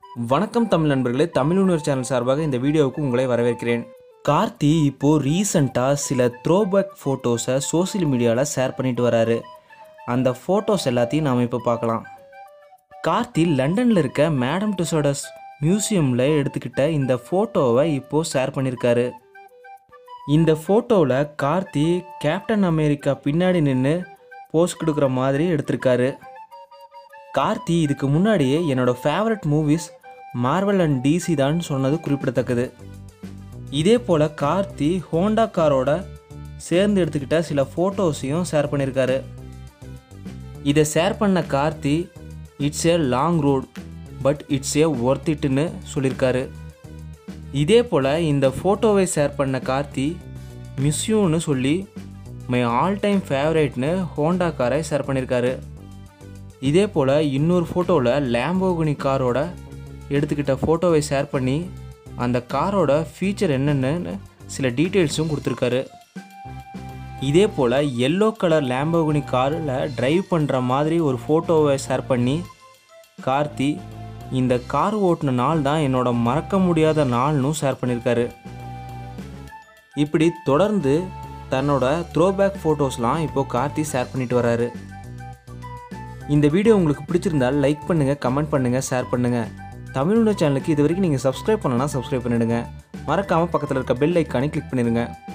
வணக்கம் தமிழ் நண்பர்களே தமிழ் உணர் சேனல் சார்பாக இந்த வீடியோவுக்கு உங்களை வரவேற்கிறேன் கார்த்தி இப்போ ரீசண்டாக சில த்ரோபேக் ஃபோட்டோஸை சோஷியல் மீடியாவில் ஷேர் பண்ணிட்டு வராரு அந்த ஃபோட்டோஸ் எல்லாத்தையும் நாம் இப்போ பார்க்கலாம் கார்த்தி லண்டனில் இருக்க மேடம் டுசோடஸ் மியூசியமில் எடுத்துக்கிட்ட இந்த ஃபோட்டோவை இப்போது ஷேர் பண்ணியிருக்காரு இந்த ஃபோட்டோவில் கார்த்தி கேப்டன் அமெரிக்கா பின்னாடி நின்று போஸ் கொடுக்குற மாதிரி எடுத்திருக்காரு கார்த்தி இதுக்கு முன்னாடியே என்னோட favourite movies Marvel and DC தான் சொன்னது குறிப்பிடத்தக்கது இதே போல் கார்த்தி ஹோண்டா காரோட சேர்ந்து எடுத்துக்கிட்ட சில ஃபோட்டோஸையும் ஷேர் பண்ணியிருக்காரு இதை ஷேர் பண்ண Karthi it's a long road but it's a worth இட்னு சொல்லியிருக்காரு இதே போல் இந்த ஃபோட்டோவை ஷேர் பண்ண கார்த்தி மிஸ்யூன்னு சொல்லி மை ஆல் டைம் ஃபேவரேட்னு ஹோண்டா காரை ஷேர் பண்ணியிருக்காரு இதே போல் இன்னொரு ஃபோட்டோவில் லேம்போகினி காரோட எடுத்துக்கிட்ட ஃபோட்டோவை ஷேர் பண்ணி அந்த காரோட ஃபீச்சர் என்னென்னு சில டீட்டெயில்ஸும் கொடுத்துருக்காரு இதே போல் எல்லோ கலர் லேம்போகினி காரில் டிரைவ் பண்ணுற மாதிரி ஒரு ஃபோட்டோவை ஷேர் பண்ணி கார்த்தி இந்த கார் ஓட்டின நாள் தான் என்னோட மறக்க முடியாத நாள்னு ஷேர் பண்ணியிருக்காரு இப்படி தொடர்ந்து தன்னோட த்ரோபேக் ஃபோட்டோஸ்லாம் இப்போது கார்த்தி ஷேர் பண்ணிட்டு வராரு இந்த வீடியோ உங்களுக்கு பிடிச்சிருந்தால் லைக் பண்ணுங்கள் கமெண்ட் பண்ணுங்கள் ஷேர் பண்ணுங்கள் தமிழ் சேனலுக்கு இது வரைக்கும் நீங்கள் சப்ஸ்கிரைப் பண்ணலன்னா சப்ஸ்கிரைப் பண்ணிடுங்க மறக்காமல் பக்கத்தில் இருக்க பெல் ஐக்கானே கிளிக் பண்ணிடுங்க